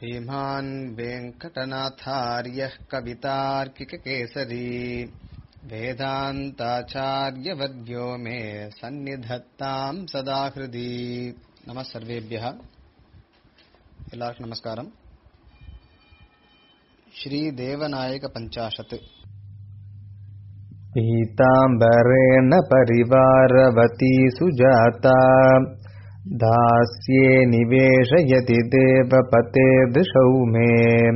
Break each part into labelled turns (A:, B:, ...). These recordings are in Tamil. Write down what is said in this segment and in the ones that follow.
A: श्रीमान् वेङ्कटनाथार्यः कवितार्किककेसरी वेदान्ताचार्यवर्यो मे सन्निधत्ताम् सदा हृदि नमः सर्वेभ्यः எல்லாருக்கும் நமஸ்காரம் ஸ்ரீதேவநாயக பஞ்சாஷத்
B: पीताम्बरेण परिवारवती सुजाता दास्ये निवेशयति देवपते दृशौ मे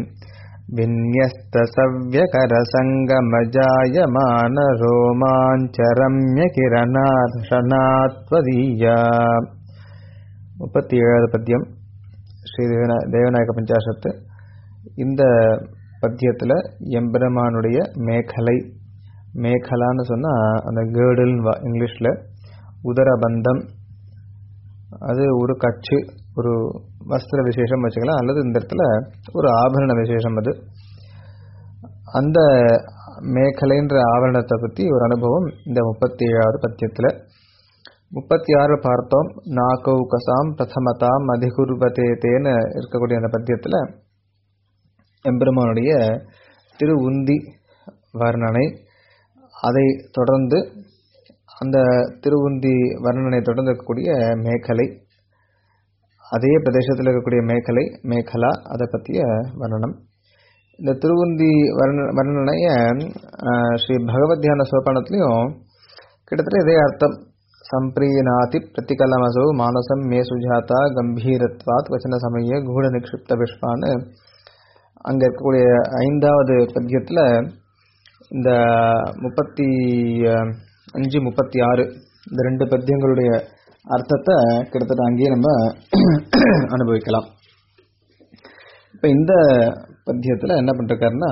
B: विन्यस्तसव्यकरसङ्गमजायमानरोमाञ्चरम्यकिरणाधशनात्वदीया முப்பத்தி ஏழாவது பத்தியம் ஸ்ரீ தேவநா தேவநாயக பஞ்சாசத்து இந்த பத்தியத்தில் எம்பெருமானுடைய மேகலை மேகலான்னு சொன்னால் அந்த கேர்டுன்னு இங்கிலீஷில் உதரபந்தம் அது ஒரு கச்சு ஒரு வஸ்திர விசேஷம் வச்சுக்கலாம் அல்லது இந்த இடத்துல ஒரு ஆபரண விசேஷம் அது அந்த மேகலைன்ற ஆபரணத்தை பற்றி ஒரு அனுபவம் இந்த முப்பத்தி ஏழாவது பத்தியத்தில் முப்பத்தி ஆறு பார்த்தோம் நாகௌகசாம் பிரதமதாம் அதிகுர்வதே தேன்னு இருக்கக்கூடிய அந்த பத்தியத்தில் எம்பெருமானுடைய திரு உந்தி வர்ணனை அதை தொடர்ந்து அந்த திருவுந்தி வர்ணனை தொடர்ந்து இருக்கக்கூடிய மேகலை அதே பிரதேசத்தில் இருக்கக்கூடிய மேகலை மேகலா அதை பற்றிய வர்ணனம் இந்த திருவுந்தி வர்ண வர்ணனைய ஸ்ரீ பகவத்யான சோபானத்துலேயும் கிட்டத்தட்ட இதே அர்த்தம் சம்பிரீனாதி பிரதிகலமசோ மானசம் மே சுஜாதா கம்பீரத்வாத் வச்சன சமய கூட நிக்ஷிப்த விஷ்வான்னு அங்கே இருக்கக்கூடிய ஐந்தாவது பத்தியத்தில் இந்த முப்பத்தி அஞ்சு முப்பத்தி ஆறு இந்த ரெண்டு பத்தியங்களுடைய அர்த்தத்தை கிட்டத்தட்ட அங்கேயே நம்ம அனுபவிக்கலாம் இப்போ இந்த பத்தியத்தில் என்ன பண்ணிருக்காருன்னா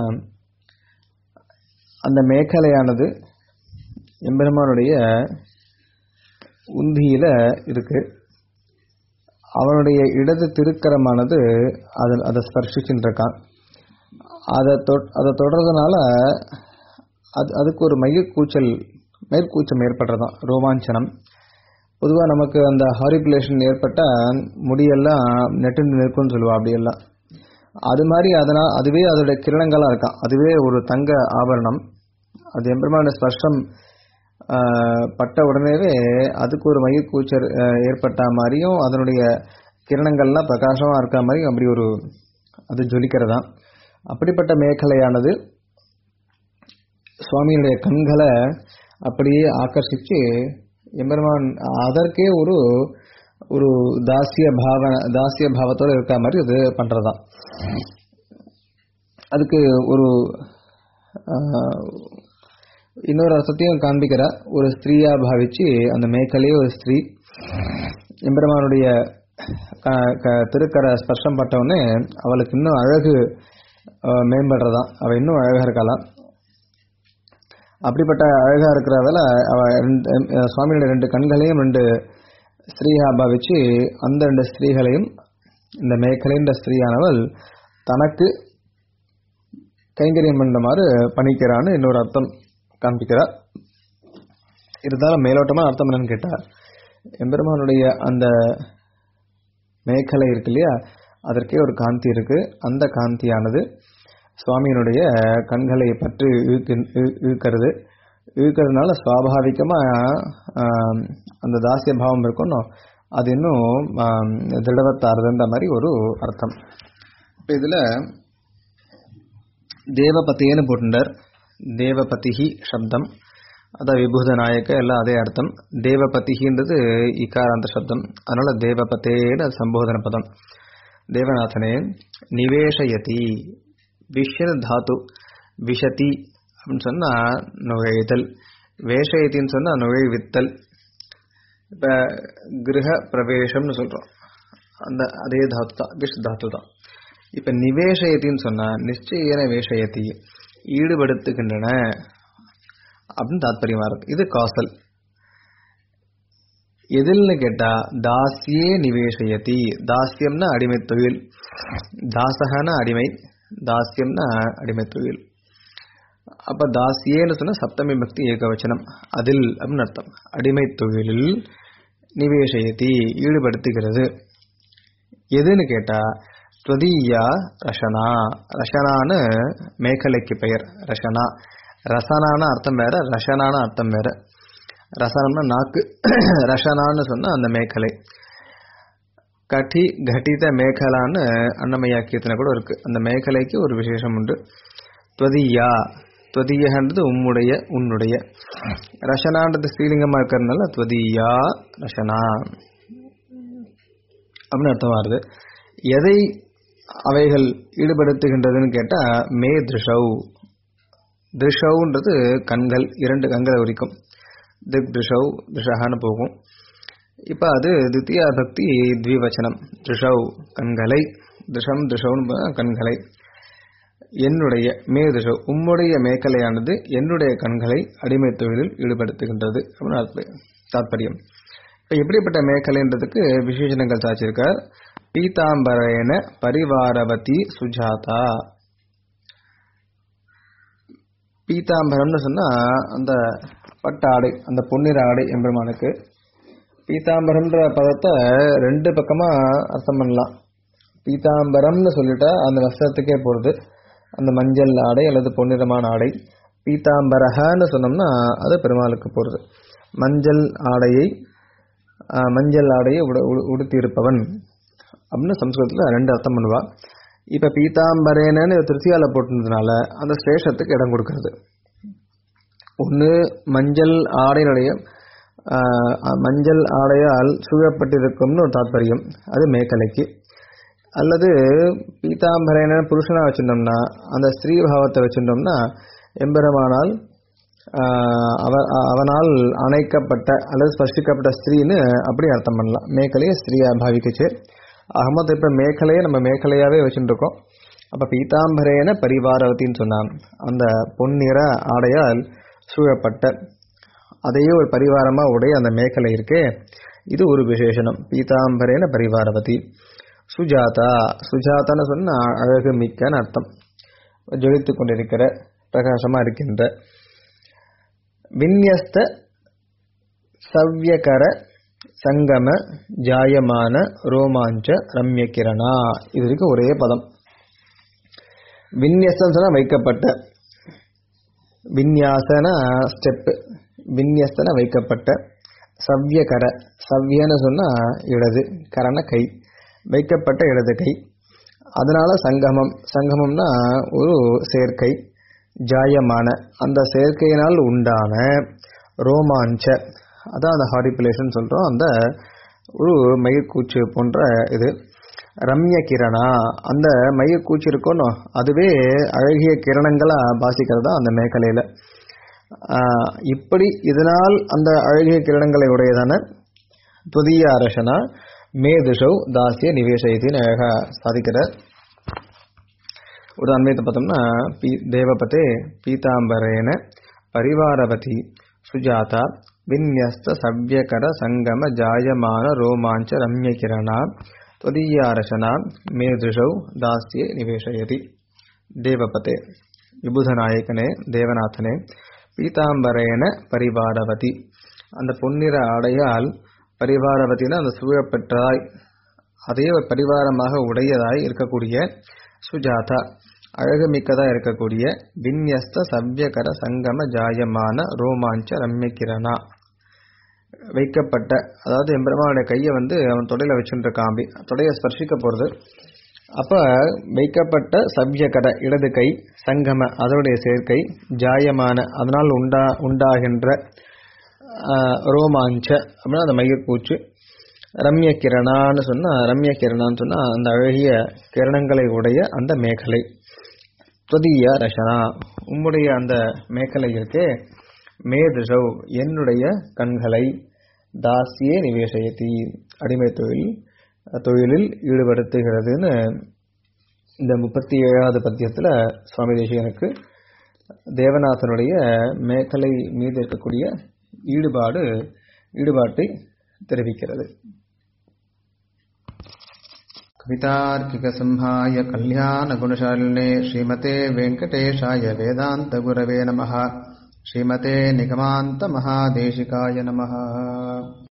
B: அந்த மேகலையானது எம்பெருமானுடைய உந்தியில இருக்கு அவனுடைய இடது திருக்கரமானது அதில் அதை ஸ்பர்ஷிச்சுட்டு இருக்கான் அதை தொ அதை தொடர்றதுனால அது அதுக்கு ஒரு மையக்கூச்சல் மேற்கூச்சம் ஏற்படுறதான் ரோமாஞ்சனம் பொதுவாக நமக்கு அந்த ஹாரிகுலேஷன் ஏற்பட்டால் முடியெல்லாம் நெட்டு நிற்கும்னு சொல்லுவா அப்படியெல்லாம் அது மாதிரி அதனால் அதுவே அதோட கிரணங்களாக இருக்கான் அதுவே ஒரு தங்க ஆபரணம் அது எம்பெருமான ஸ்பர்ஷம் பட்ட உடனேவே அதுக்கு ஒரு மையக்கூச்சல் ஏற்பட்ட மாதிரியும் அதனுடைய கிரணங்கள்லாம் பிரகாசமாக இருக்க மாதிரியும் அப்படி ஒரு அது ஜொலிக்கிறதா அப்படிப்பட்ட மேகலையானது சுவாமியினுடைய கண்களை அப்படியே ஆக்கர்ஷிச்சு எம்பெருமான் அதற்கே ஒரு ஒரு தாசிய பாவ தாசிய பாவத்தோடு இருக்க மாதிரி அது பண்ணுறதான் அதுக்கு ஒரு இன்னொரு அர்த்தத்தையும் காண்பிக்கிறா ஒரு ஸ்திரீயா பாவிச்சு அந்த மேக்கலையே ஒரு ஸ்திரீ எம்பெருமானுடைய திருக்கரை ஸ்பர்ஷம் பட்டவுடனே அவளுக்கு இன்னும் அழகு மேம்படுறதான் அவள் இன்னும் அழகாக இருக்கலாம் அப்படிப்பட்ட அழகாக இருக்கிறதால அவ ரெண்டு சுவாமியோட ரெண்டு கண்களையும் ரெண்டு ஸ்திரீயா பாவிச்சு அந்த ரெண்டு ஸ்திரீகளையும் இந்த மேக்கலைன்ற ஸ்திரீயானவள் தனக்கு கைங்கரியம் பண்ணுமாறு பணிக்கிறான்னு இன்னொரு அர்த்தம் காண்பிக்கிறார் இருந்தாலும் மேலோட்டமாக அர்த்தம் என்னன்னு கேட்டார் எம்பெருமானுடைய அந்த மேகலை இருக்கு இல்லையா அதற்கே ஒரு காந்தி இருக்கு அந்த காந்தியானது சுவாமியினுடைய கண்களை பற்றி இழுக்கிறது இழுக்கிறதுனால சுவாபாவிகமாக அந்த தாசிய பாவம் இருக்கணும் அது இன்னும் திருடவத்தாருதுன்ற மாதிரி ஒரு அர்த்தம் இப்போ இதில் தேவபத்தேன்னு போட்டுட்டார் தேவபதிஹி சப்தம் அதான் விபூத நாயக்க எல்லாம் அதே அர்த்தம் தேவபதிஹின்றது இக்காராந்த சப்தம் அதனால தேவபத்தேன்னு சம்போதன பதம் தேவநாதனே நிவேஷயதி விஷன் தாத்து விஷதி அப்படின்னு சொன்னால் நுழைதல் வேஷயத்தின்னு சொன்னால் நுழைவித்தல் இப்போ கிரக பிரவேசம்னு சொல்கிறோம் அந்த அதே தாத்து தான் விஷ் தாத்து தான் இப்போ நிவேஷயத்தின்னு சொன்னால் நிச்சயன வேஷயத்தி ஈடுபடுத்துகின்றன அப்படின்னு தாத்பரியமாக இருக்கு இது காசல் எதில்னு கேட்டா தாசியே நிவேஷயதி தாசியம்னா அடிமை தொழில் தாசகனா அடிமை தாசியம்னா அடிமை தொழில் அப்ப தாசியேன்னு சொன்னா சப்தமி பக்தி ஏகவச்சனம் அதில் அப்படின்னு அர்த்தம் அடிமை தொழிலில் நிவேஷயத்தி ஈடுபடுத்துகிறது எதுன்னு கேட்டா துவதீயா ரஷனா ரஷனான்னு மேகலைக்கு பெயர் ரஷனா ரசனான அர்த்தம் வேற ரஷனான அர்த்தம் வேற ரசனம்னா நாக்கு ரஷனான்னு சொன்னா அந்த மேகலை கட்டி கட்டித மேகலான்னு அன்னமயா கீர்த்தனை கூட இருக்கு அந்த மேகலைக்கு ஒரு விசேஷம் உண்டு துவதியா துவதியன்றது உம்முடைய உன்னுடைய ரஷனான்றது ஸ்ரீலிங்கமா இருக்கிறதுனால துவதியா ரஷனா அப்படின்னு அர்த்தம் வருது எதை அவைகள் ஈடுபடுத்துகின்றதுன்னு கேட்டா மே திருஷவ் திருஷவ்ன்றது கண்கள் இரண்டு கண்களை உரிக்கும் திக் திருஷவ் திருஷகான்னு போகும் இப்போ அது தித்தியா பக்தி த்விவச்சனம் திருஷவ் கண்களை திருஷம் திருஷவ்னு கண்களை என்னுடைய மே திருஷவ் உம்முடைய மேக்கலையானது என்னுடைய கண்களை அடிமை தொழிலில் ஈடுபடுத்துகின்றது அப்படின்னு தாற்பயம் இப்போ எப்படிப்பட்ட மேக்கலைன்றதுக்கு விசேஷணங்கள் சாச்சிருக்கார் பீதாம்பரேன பரிவாரவதி சுஜாதா பீதாம்பரம்னு சொன்னா அந்த பட்டாடை அந்த பொன்னிற ஆடை எம்பெருமானுக்கு பீதாம்பரம்ன்ற பதத்தை ரெண்டு பக்கமா அர்த்தம் பண்ணலாம் பீதாம்பரம்னு சொல்லிட்டா அந்த வஸ்திரத்துக்கே போறது அந்த மஞ்சள் ஆடை அல்லது பொன்னிறமான ஆடை பீதாம்பரஹன்னு சொன்னோம்னா அது பெருமாளுக்கு போறது மஞ்சள் ஆடையை மஞ்சள் ஆடையை உட உடுத்தி இருப்பவன் அப்படின்னு சம்ஸ்கிருதத்தில் ரெண்டு அர்த்தம் பண்ணுவா இப்போ பீதாம்பரேனன்னு திருத்தியால போட்டிருந்ததுனால அந்த ஸ்லேஷத்துக்கு இடம் கொடுக்கறது ஒன்று மஞ்சள் ஆடையினுடைய மஞ்சள் ஆடையால் சூழப்பட்டிருக்கும்னு ஒரு தாற்பயம் அது மேக்கலைக்கு அல்லது பீதாம்பரேன புருஷனா வச்சிருந்தோம்னா அந்த ஸ்திரீ பாவத்தை வச்சிருந்தோம்னா எம்பெருமானால் அவ அவனால் அணைக்கப்பட்ட அல்லது ஸ்பர்ஷிக்கப்பட்ட ஸ்திரீன்னு அப்படி அர்த்தம் பண்ணலாம் மேக்கலையை ஸ்திரீயா பாவிக்கச்சு அகமது இப்போ மேக்கலையை நம்ம மேக்கலையாவே வச்சுட்டு இருக்கோம் அப்போ பீதாம்பரேன பரிவாரவத்தின்னு சொன்னான் அந்த பொன்னிற ஆடையால் சூழப்பட்ட அதையே ஒரு பரிவாரமா உடைய அந்த மேக்கலை இருக்கே இது ஒரு விசேஷனம் பீதாம்பரேன பரிவாரவதி சுஜாதா சுஜாதான்னு சொன்னா அழகு மிக்கன்னு அர்த்தம் ஜொலித்து கொண்டிருக்கிற பிரகாசமா இருக்கின்ற விநியஸ்த சவ்யகர சங்கம ஜாயமான ரோமாஞ்ச ரம்ய கிரணா இது வரைக்கும் ஒரே பதம் விநியஸ்தம் சொன்னா வைக்கப்பட்ட விநியாசன ஸ்டெப்பு விநியஸ்தன வைக்கப்பட்ட சவ்யகர சவ்யன்னு சொன்னா இடது கரண கை வைக்கப்பட்ட இடது கை அதனால சங்கமம் சங்கமம்னா ஒரு சேர்க்கை ஜாயமான அந்த சேர்க்கையினால் உண்டான ரோமாஞ்ச அதான் அந்த ஹாரிபிலேஷன் சொல்றோம் அந்த ஒரு மயிர்கூச்சு போன்ற இது ரம்ய கிரணா அந்த மயிர்கூச்சு இருக்கணும் அதுவே அழகிய கிரணங்களா பாசிக்கிறதா அந்த மேகலையில இப்படி இதனால் அந்த அழகிய கிரணங்களை உடையதான துதிய அரசனா மேதுஷவ் தாசிய நிவேசயத்தின்னு அழகா சாதிக்கிறார் ஒரு அன்வயத்தை பார்த்தோம்னா பீ தேவபதே பீதாம்பரேன பரிவாரவதி சுஜாதா விநியஸ்த சவ்யகர சங்கம ஜாயமான ரோமாஞ்ச ரம்ய கிரணா त्वदीयारचना மேதுஷவ் தாஸ்திய நிவேசயதி தேவபதே விபுதநாயகனே தேவநாதனே பீதாம்பரேன பரிவாரவதி அந்த பொன்னிற ஆடையால் பரிவாரவதினா அந்த சூழப்பெற்றதாய் அதே ஒரு பரிவாரமாக உடையதாய் இருக்கக்கூடிய சுஜாதா அழகுமிக்கதா இருக்கக்கூடிய விநியஸ்த சவ்யகர சங்கம ஜாயமான ரோமாஞ்ச ரம்ய கிரணா வைக்கப்பட்ட அதாவது எம்பெருமானுடைய கையை வந்து அவன் தொடையில வச்சுட்டு காம்பி தொடையை ஸ்பர்சிக்க போறது அப்ப வைக்கப்பட்ட சவ்யகர இடது கை சங்கம அதனுடைய சேர்க்கை ஜாயமான அதனால் உண்டா உண்டாகின்ற ரோமாஞ்ச அப்படின்னா அந்த மயிர்கூச்சு ரம்ய கிரணான்னு சொன்னா ரம்ய கிரணான்னு சொன்னா அந்த அழகிய கிரணங்களை உடைய அந்த மேகலை துதிய ரசனா உம்முடைய அந்த மேகலை இருக்கே மேதுஷவ் என்னுடைய கண்களை தாசியே நிவேசயத்தி அடிமை தொழில் தொழிலில் ஈடுபடுத்துகிறதுன்னு இந்த முப்பத்தி ஏழாவது பத்தியத்தில் சுவாமி தேசிகனுக்கு தேவநாதனுடைய மேகலை மீது இருக்கக்கூடிய ஈடுபாடு ஈடுபாட்டை தெரிவிக்கிறது
A: कवितार्किकसंहाय कल्याणगुणशालिने श्रीमते वेङ्कटेशाय वेदान्तगुरवे नमः श्रीमते निगमान्तमहादेशिकाय नमः